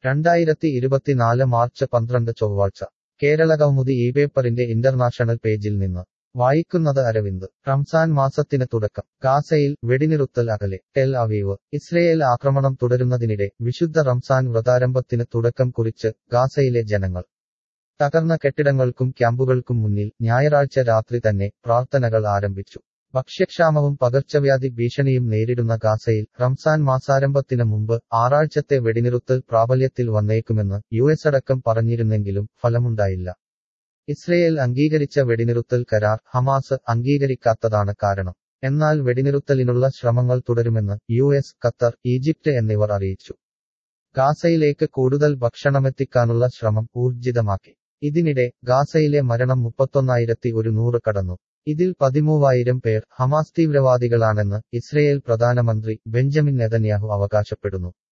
രണ്ടായിരത്തി ഇരുപത്തിനാല് മാർച്ച് പന്ത്രണ്ട് ചൊവ്വാഴ്ച കേരളകൗമുദി ഈ പേപ്പറിന്റെ ഇന്റർനാഷണൽ പേജിൽ നിന്ന് വായിക്കുന്നത് അരവിന്ദ് റംസാൻ മാസത്തിന് തുടക്കം ഗാസയിൽ വെടിനിറുത്തൽ അകലെ ടെൽ അവീവ് ഇസ്രയേൽ ആക്രമണം തുടരുന്നതിനിടെ വിശുദ്ധ റംസാൻ വ്രതാരംഭത്തിന് തുടക്കം കുറിച്ച് ഗാസയിലെ ജനങ്ങൾ തകർന്ന കെട്ടിടങ്ങൾക്കും ക്യാമ്പുകൾക്കും മുന്നിൽ ഞായറാഴ്ച രാത്രി തന്നെ പ്രാർത്ഥനകൾ ആരംഭിച്ചു ഭക്ഷ്യക്ഷാമവും പകർച്ചവ്യാധി ഭീഷണിയും നേരിടുന്ന ഗാസയിൽ റംസാൻ മാസാരംഭത്തിന് മുമ്പ് ആറാഴ്ചത്തെ വെടിനിറുത്തൽ പ്രാബല്യത്തിൽ വന്നേക്കുമെന്ന് യു എസ് അടക്കം പറഞ്ഞിരുന്നെങ്കിലും ഫലമുണ്ടായില്ല ഇസ്രയേൽ അംഗീകരിച്ച വെടിനിറുത്തൽ കരാർ ഹമാസ് അംഗീകരിക്കാത്തതാണ് കാരണം എന്നാൽ വെടിനിറുത്തലിനുള്ള ശ്രമങ്ങൾ തുടരുമെന്ന് യു എസ് ഖത്തർ ഈജിപ്റ്റ് എന്നിവർ അറിയിച്ചു ഗാസയിലേക്ക് കൂടുതൽ ഭക്ഷണമെത്തിക്കാനുള്ള ശ്രമം ഊർജിതമാക്കി ഇതിനിടെ ഗാസയിലെ മരണം മുപ്പത്തൊന്നായിരത്തി ഒരുന്നൂറ് കടന്നു ഇതിൽ പതിമൂവായിരം പേർ ഹമാസ് തീവ്രവാദികളാണെന്ന് ഇസ്രയേൽ പ്രധാനമന്ത്രി ബെഞ്ചമിൻ നെതന്യാഹു അവകാശപ്പെടുന്നു